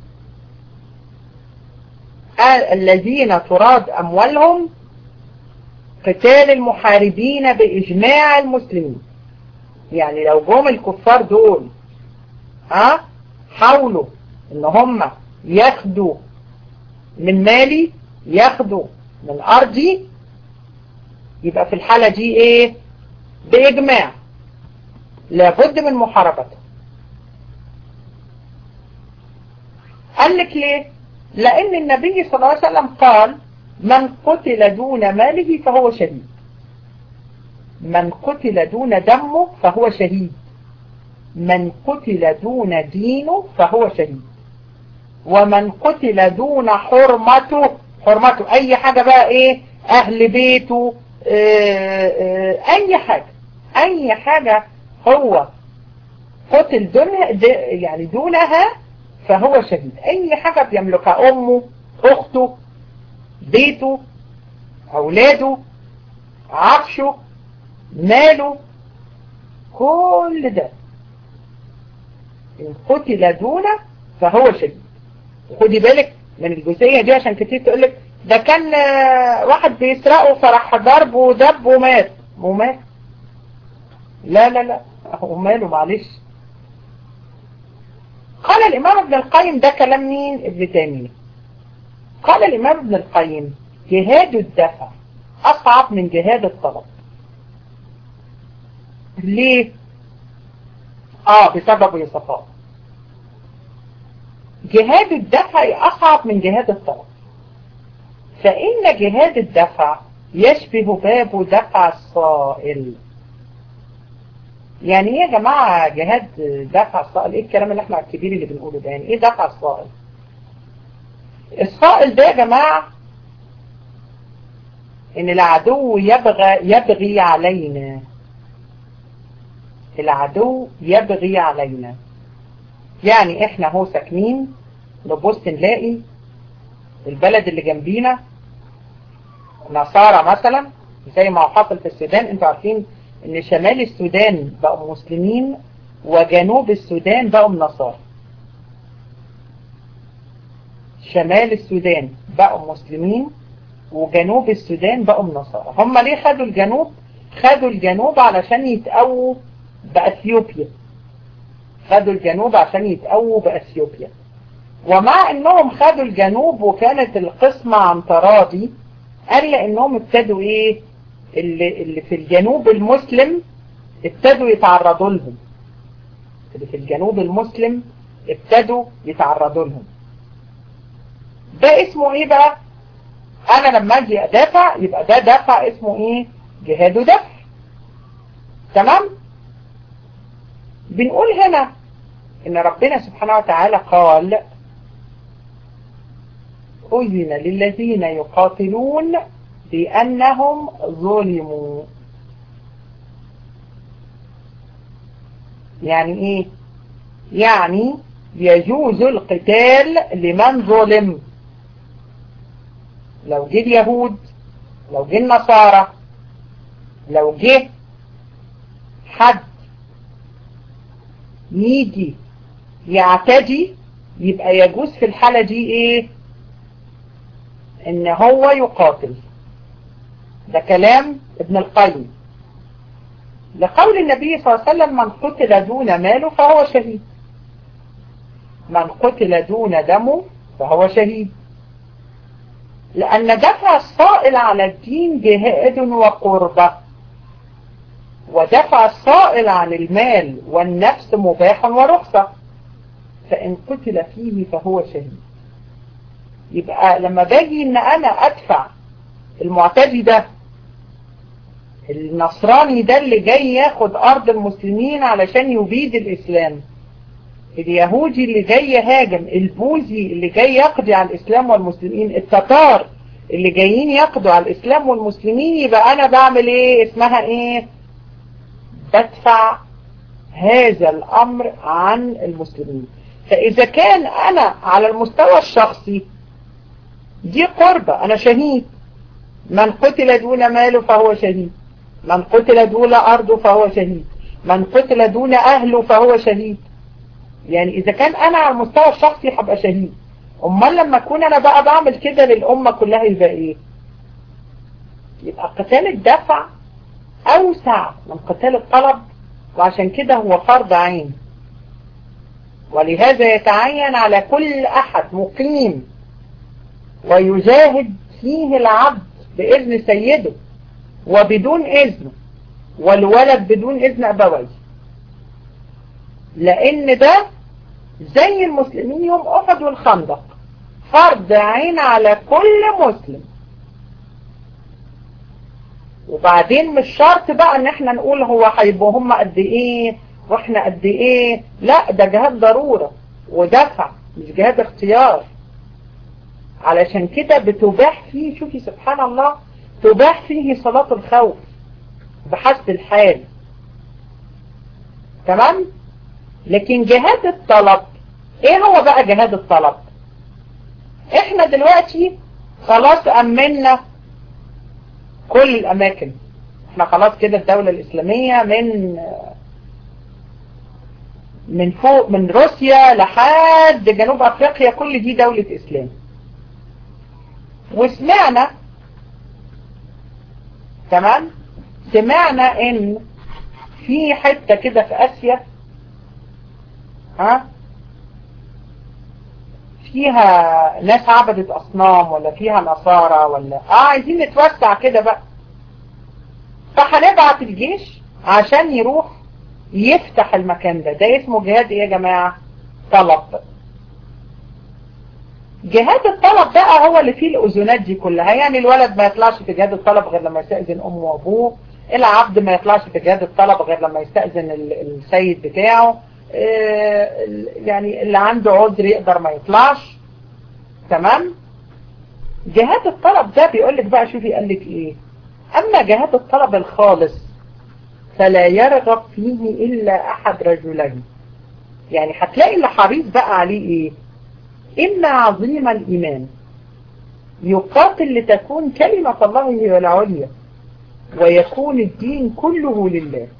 الذين تراد أموالهم قتال المحاربين بإجماع المسلمين يعني لو جم الكفار دول ها حاولوا ان هم ياخدوا من مالي ياخدوا من أرضي يبقى في الحالة دي ايه بإجماع لابد من محاربته قال لك ليه لأن النبي صلى الله عليه وسلم قال من قتل دون ماله فهو شهيد من قتل دون دمه فهو شهيد من قتل دون دينه فهو شهيد ومن قتل دون حرمته حرمته أي حاجة بقى إيه أهل بيته اه اه أي حاجة أي حاجة هو قتل دونها يعني دونها فهو شهيد اي حاجة بيملكها امه اخته بيته اولاده عفشه ماله كل ده ان قتل دونه فهو شهيد خدي بالك من الجزئية دي عشان كتير تقولك ده كان واحد بيسرقه فراح ضرب ودب ومات ومات لا لا لا وماله معلش قال الإمام ابن القيم ده كلام مين ابن تيمية قال الإمام ابن القيم جهاد الدفع أصعب من جهاد الطلب ليه؟ آه بسبب وصفات جهاد الدفع أصعب من جهاد الطلب فإن جهاد الدفع يشبه باب دفع الصائل يعني ايه يا جماعة جهاد دفع الصائل ايه الكلام اللي احنا الكبير اللي بنقوله ده يعني ايه دفع الصائل الصائل ده يا جماعة ان العدو يبغى يبغي علينا العدو يبغي علينا يعني احنا هو ساكنين نبص نلاقي البلد اللي جنبينا نصارى مثلا زي ما حصل في السودان انتوا عارفين ان شمال السودان بقوا مسلمين وجنوب السودان بقوا نصارى شمال السودان بقوا مسلمين وجنوب السودان بقوا نصارى هم ليه خدوا الجنوب خدوا الجنوب علشان يتقووا بأثيوبيا خدوا الجنوب عشان يتقووا بأثيوبيا ومع انهم خدوا الجنوب وكانت القسمة عن تراضي قال انهم ابتدوا ايه اللي, اللي في الجنوب المسلم ابتدوا يتعرضوا لهم اللي في الجنوب المسلم ابتدوا يتعرضوا لهم ده اسمه ايه بقى انا لما اجي ادافع يبقى ده دفع اسمه ايه جهاد ودفع تمام بنقول هنا ان ربنا سبحانه وتعالى قال أذن للذين يقاتلون بأنهم ظلموا يعني ايه يعني يجوز القتال لمن ظلم لو جه اليهود لو جه النصارى لو جه حد يجي يعتدي يبقى يجوز في الحالة دي ايه ان هو يقاتل ده كلام ابن القيم لقول النبي صلى الله عليه وسلم من قتل دون ماله فهو شهيد من قتل دون دمه فهو شهيد لأن دفع الصائل على الدين جهاد وقربة ودفع الصائل عن المال والنفس مباح ورخصة فإن قتل فيه فهو شهيد يبقى لما باجي ان انا ادفع المعتدي ده النصراني ده اللي جاي ياخد ارض المسلمين علشان يبيد الاسلام اليهودي اللي جاي يهاجم البوذي اللي جاي يقضي على الاسلام والمسلمين التتار اللي جايين يقضوا على الاسلام والمسلمين يبقى انا بعمل ايه اسمها ايه بدفع هذا الامر عن المسلمين فاذا كان انا على المستوى الشخصي دي قربة أنا شهيد من قتل دون ماله فهو شهيد من قتل دون أرضه فهو شهيد من قتل دون أهله فهو شهيد يعني إذا كان أنا على المستوى الشخصي هبقى شهيد أمال لما أكون أنا بقى بعمل كده للأمة كلها يبقى إيه يبقى قتال الدفع أوسع من قتال الطلب وعشان كده هو فرض عين ولهذا يتعين على كل أحد مقيم ويجاهد فيه العبد بإذن سيده وبدون إذنه والولد بدون إذن أبويه لأن ده زي المسلمين يوم أحد والخندق فرض عين على كل مسلم وبعدين مش شرط بقى ان احنا نقول هو هيبقوا هم قد ايه واحنا قد ايه لا ده جهاد ضرورة ودفع مش جهاد اختيار علشان كده بتباح فيه شوفي سبحان الله تباح فيه صلاة الخوف بحسب الحال تمام لكن جهاد الطلب ايه هو بقى جهاد الطلب احنا دلوقتي خلاص امنا كل الاماكن احنا خلاص كده الدولة الاسلامية من من فوق من روسيا لحد جنوب افريقيا كل دي دولة اسلام وسمعنا تمام سمعنا ان في حتة كده في اسيا ها فيها ناس عبدت اصنام ولا فيها نصارى ولا اه عايزين نتوسع كده بقى فهنبعت الجيش عشان يروح يفتح المكان ده ده اسمه جهاد ايه يا جماعة طلب جهاد الطلب بقى هو اللي فيه الأذونات دي كلها يعني الولد ما يطلعش في جهاد الطلب غير لما يستأذن أمه وأبوه العبد ما يطلعش في جهاد الطلب غير لما يستأذن السيد بتاعه يعني اللي عنده عذر يقدر ما يطلعش تمام جهاد الطلب ده بيقول لك بقى شوفي قال لك ايه اما جهاد الطلب الخالص فلا يرغب فيه الا احد رجلين يعني هتلاقي اللي حريص بقى عليه ايه اما عظيم الايمان يقاتل لتكون كلمة الله هي العليا ويكون الدين كله لله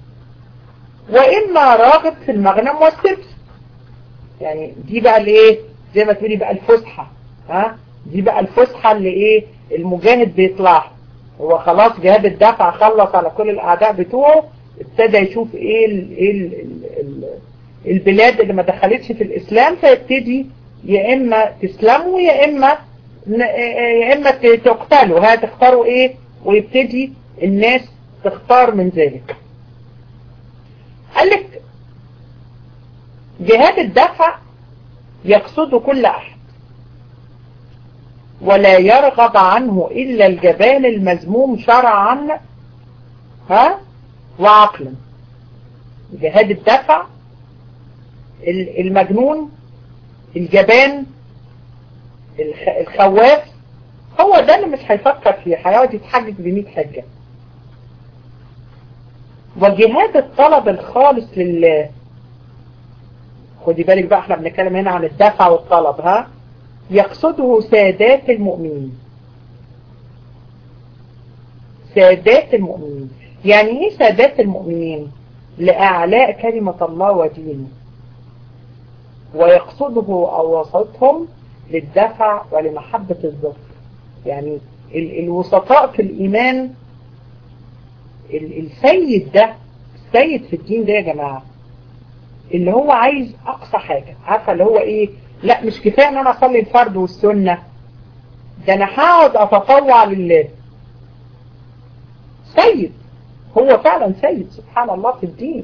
وإما راغب في المغنم والسبس يعني دي بقى الايه زي ما تقولي بقى الفسحة ها دي بقى الفسحة اللي ايه المجاهد بيطلعها هو خلاص جهاد الدفع خلص على كل الاعداء بتوعه ابتدى يشوف ايه ال ال ال البلاد اللي ما دخلتش في الاسلام فيبتدي يا اما تسلموا يا اما يا اما تقتلوا هتختاروا ايه ويبتدي الناس تختار من ذلك قال لك جهاد الدفع يقصد كل أحد ولا يرغب عنه إلا الجبان المذموم شرعا ها وعقلا جهاد الدفع المجنون الجبان الخواف هو ده اللي مش هيفكر فيه هيقعد يتحجج ب حجة وجهاد الطلب الخالص لله خدي بالك بقى احنا بنتكلم هنا عن الدفع والطلب ها يقصده سادات المؤمنين سادات المؤمنين يعني ايه سادات المؤمنين لأعلاء كلمة الله ودينه ويقصده أوسطهم للدفع ولمحبة الظفر يعني ال الوسطاء في الإيمان ال السيد ده السيد في الدين ده يا جماعة اللي هو عايز أقصى حاجة عارفة اللي هو إيه لا مش كفاية ان انا اصلي الفرد والسنة ده انا هقعد اتطوع لله سيد هو فعلا سيد سبحان الله في الدين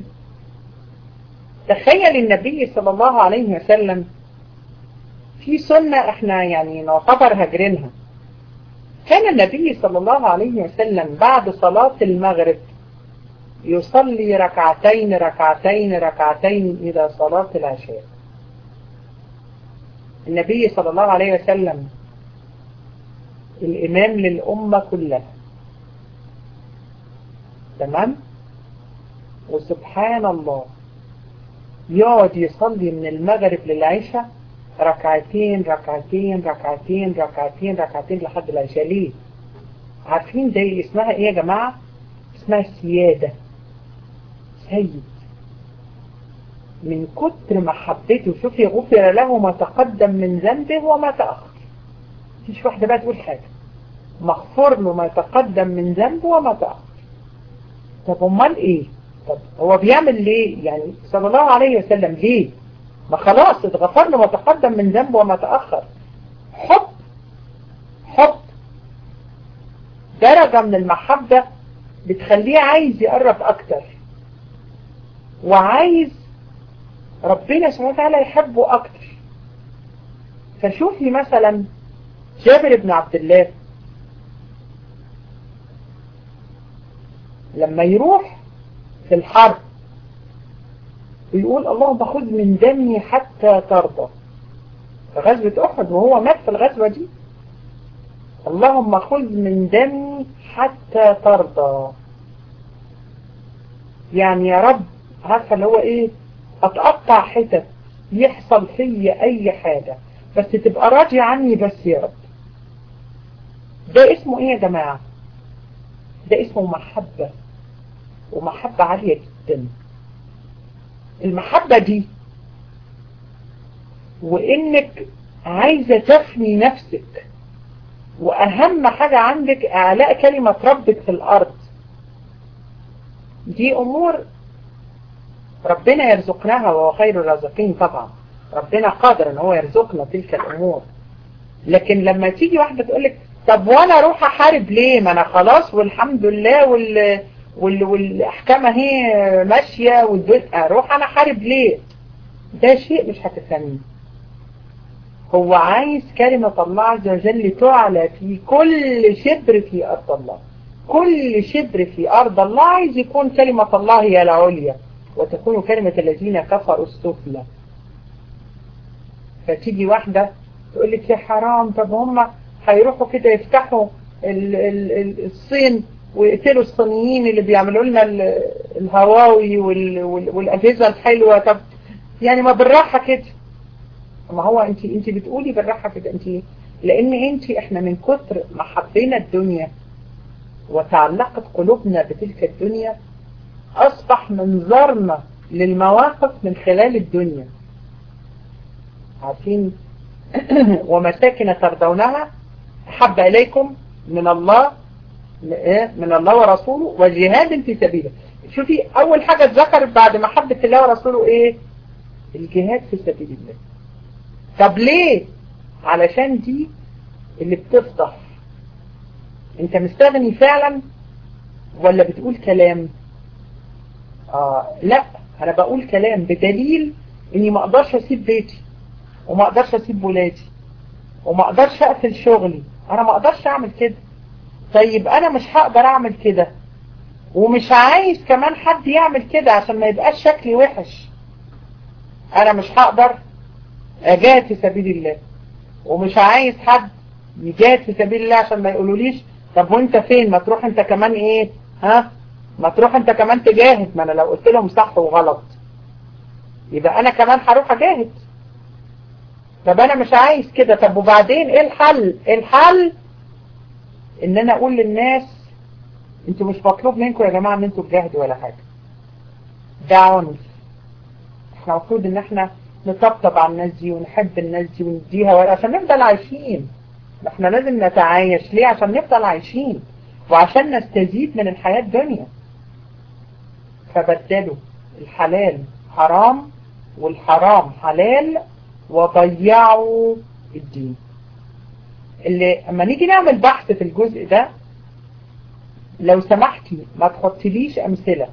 تخيل النبي صلى الله عليه وسلم في سنة احنا يعني نعتبر هجرينها كان النبي صلى الله عليه وسلم بعد صلاة المغرب يصلي ركعتين ركعتين ركعتين إلى صلاة العشاء النبي صلى الله عليه وسلم الإمام للأمة كلها تمام وسبحان الله يقعد يصلي من المغرب للعشاء ركعتين ركعتين ركعتين ركعتين ركعتين لحد العشاء ليه عارفين دي اسمها ايه يا جماعة اسمها السيادة سيد من كتر محبته شوفي غفر له ما تقدم من ذنبه وما تأخر مفيش واحدة بقى تقول حاجة مغفور له ما تقدم من ذنبه وما تأخر طب امال ايه طب هو بيعمل ليه يعني صلى الله عليه وسلم ليه ما خلاص اتغفر له ما تقدم من ذنبه وما تأخر حب حب درجة من المحبة بتخليه عايز يقرب اكتر وعايز ربنا سبحانه وتعالى يحبه أكتر فشوفي مثلا جابر بن عبد الله لما يروح في الحرب ويقول اللهم خذ من دمي حتى ترضى في غزوة أحد وهو مات في الغزوة دي اللهم خذ من دمي حتى ترضى يعني يا رب عارفة اللي هو ايه اتقطع حتت يحصل فيا اي حاجة بس تبقى راضي عني بس يا رب ده اسمه ايه يا جماعة ده اسمه محبة ومحبة عالية جدا المحبة دي وانك عايزة تفني نفسك واهم حاجة عندك اعلاء كلمة ربك في الارض دي امور ربنا يرزقناها وهو خير الرازقين طبعا ربنا قادر ان هو يرزقنا تلك الامور لكن لما تيجي واحدة تقول لك طب وانا اروح احارب ليه ما انا خلاص والحمد لله وال وال والاحكام اهي ماشيه والدنيا اروح انا احارب ليه ده شيء مش هتفهميه هو عايز كلمة الله عز وجل تعلى في كل شبر في أرض الله كل شبر في أرض الله عايز يكون كلمة الله هي العليا وتكون كلمة الذين كفروا السفلى فتيجي واحدة تقول لك يا حرام طب هم هيروحوا كده يفتحوا ال ال ال الصين ويقتلوا الصينيين اللي بيعملوا لنا الهواوي وال وال والأجهزة الحلوة طب يعني ما بالراحة كده ما هو انت انت بتقولي بالراحة كده انت لان انت احنا من كتر ما حبينا الدنيا وتعلقت قلوبنا بتلك الدنيا اصبح منظرنا للمواقف من خلال الدنيا عارفين ومساكن ترضونها حب اليكم من الله من الله ورسوله وجهاد في سبيله شوفي اول حاجة اتذكرت بعد محبة الله ورسوله ايه الجهاد في سبيل الله طب ليه علشان دي اللي بتفضح انت مستغني فعلا ولا بتقول كلام آه لا انا بقول كلام بدليل اني ما اقدرش اسيب بيتي وما اقدرش اسيب ولادي وما اقدرش اقفل شغلي انا ما اقدرش اعمل كده طيب انا مش هقدر اعمل كده ومش عايز كمان حد يعمل كده عشان ما يبقاش شكلي وحش انا مش هقدر اجاهد في سبيل الله ومش عايز حد يجاهد في سبيل الله عشان ما يقولوليش طب وانت فين ما تروح انت كمان ايه ها ما تروح انت كمان تجاهد ما انا لو قلت لهم صح وغلط يبقى انا كمان هروح اجاهد طب انا مش عايز كده طب وبعدين ايه الحل الحل ان انا اقول للناس انتوا مش مطلوب منكم يا جماعة ان انتوا تجاهدوا ولا حاجة ده عنف احنا المفروض ان احنا نطبطب على الناس دي ونحب الناس دي ونديها ورقة عشان نفضل عايشين احنا لازم نتعايش ليه عشان نفضل عايشين وعشان نستزيد من الحياة الدنيا فبدلوا الحلال حرام والحرام حلال وضيعوا الدين اللي اما نيجي نعمل بحث في الجزء ده لو سمحتي ما تحطليش امثلة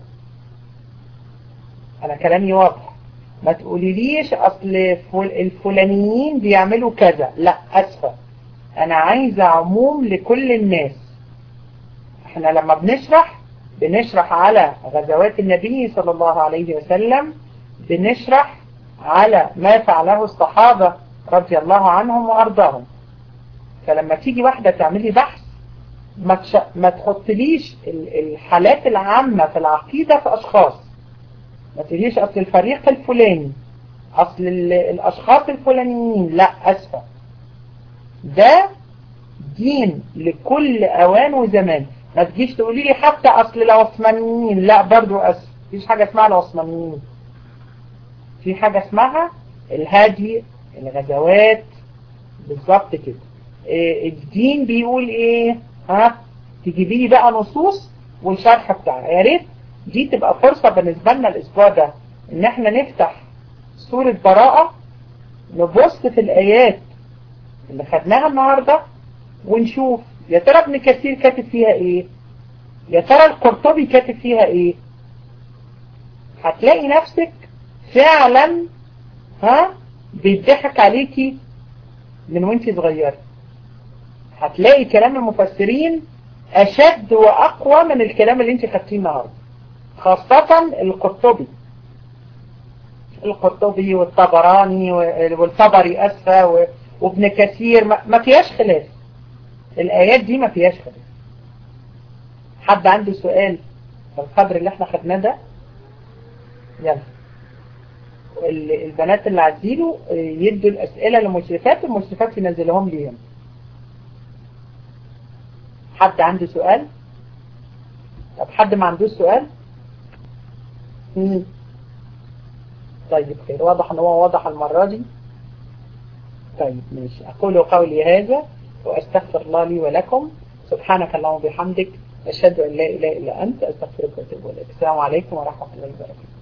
انا كلامي واضح ما تقوليليش اصل الفلانيين بيعملوا كذا لا اسفة انا عايزة عموم لكل الناس احنا لما بنشرح بنشرح على غزوات النبي صلى الله عليه وسلم بنشرح على ما فعله الصحابة رضي الله عنهم وارضاهم فلما تيجي واحدة تعملي بحث ما, تش... ما تحطليش الحالات العامة في العقيدة في أشخاص ما تقوليش أصل الفريق الفلاني أصل ال... الأشخاص الفلانيين لا أسفة ده دين لكل أوان وزمان ما تجيش تقولي لي حتى أصل العثمانيين لا برضو أسف مفيش حاجة اسمها العثمانيين في حاجة اسمها الهادي الغزوات بالظبط كده إيه الدين بيقول ايه ها تجيبي لي بقى نصوص والشرح بتاعها يا ريت دي تبقى فرصة بالنسبة لنا الاسبوع ده ان احنا نفتح سورة براءة نبص في الايات اللي خدناها النهاردة ونشوف يا ترى ابن كثير كاتب فيها ايه يا ترى القرطبي كاتب فيها ايه هتلاقي نفسك فعلا ها بيضحك عليكي من وانت صغيره هتلاقي كلام المفسرين أشد وأقوى من الكلام اللي انت خدتيه النهارده خاصة القرطبي القرطبي والطبراني والطبري أسفة وابن كثير ما فيهاش خلاف الآيات دي ما فيهاش خلاف حد عنده سؤال في القدر اللي احنا خدناه ده يلا البنات اللي عايزينه يدوا الأسئلة للمشرفات والمشرفات ينزلهم ليهم حد عنده سؤال طب حد ما عندوش سؤال مم. طيب خير واضح ان هو واضح المرة دي طيب ماشي اقول قولي هذا واستغفر الله لي ولكم سبحانك اللهم وبحمدك اشهد ان لا اله الا انت استغفرك واتوب اليك السلام عليكم ورحمة الله وبركاته